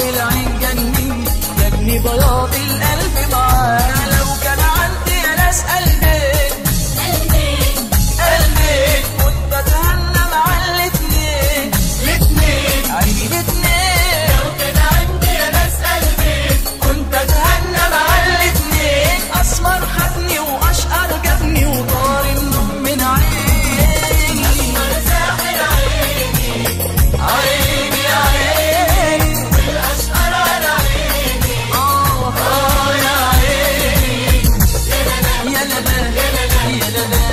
العين جنني جنني بياض القلب معاه لو كان عندي انا ناس قلبين قلبين كنت بتهنى مع الاتنين الاتنين عيني الاتنين لو كان عندي انا ناس قلبين كنت اتهنى مع الاتنين اسمر خدني واشقر جابني وطار النوم من عيني اسمر ساحر عيني عيني عيني والاشقر على عيني اه اه يا عيني يا لا لا يا لا لا يا لا لا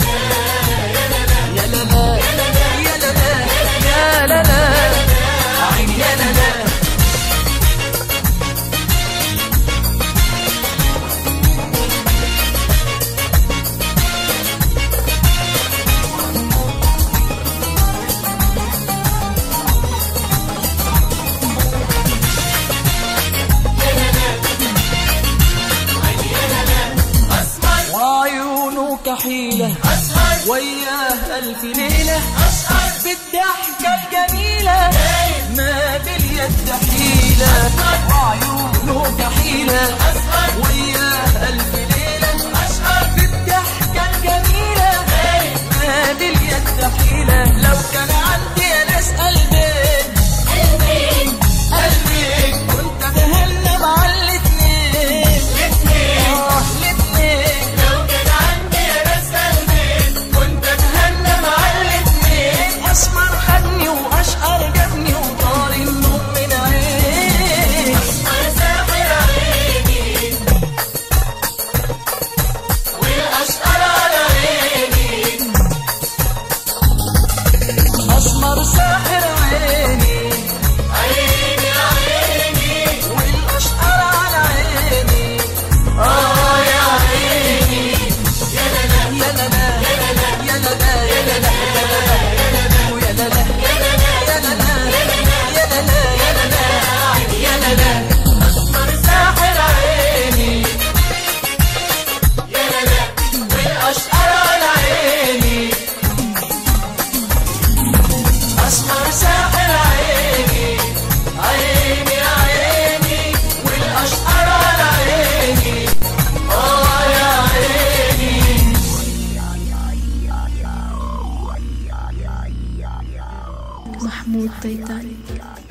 يا لا لا يا لا لا عيني يا لا لا وعيونه كحيلة وياه ألف ليلة بالضحكة الجميلة ما باليد حيلة وعيونه كحيلة وياه ألف ليلة بالضحكة الجميلة ما باليد حيلة لو كان عندي ناس قلبين قلبين كنت اتهنى مع الاتنين اه الاتنين لو كان عندي ناس قلبين كنت اتهنى مع الاتنين اسمر خدني واشقر جابني وطار النوم من عيني اسمر ساحر عيني والاشقر على عيني اسمر ساحر عيني عيني عيني والاشقر على عيني اه يا عيني يا لا لا يا لا لا يا لا لا يا لا لا يا لا لا يا لا لا يا لا لا يا لا لا يا لا لا اسمر ساحر عيني يا لا لا والاشقر على عيني اسمر ساحر عيني عيني عيني والاشقر على عيني اه يا عيني محمود تيتاني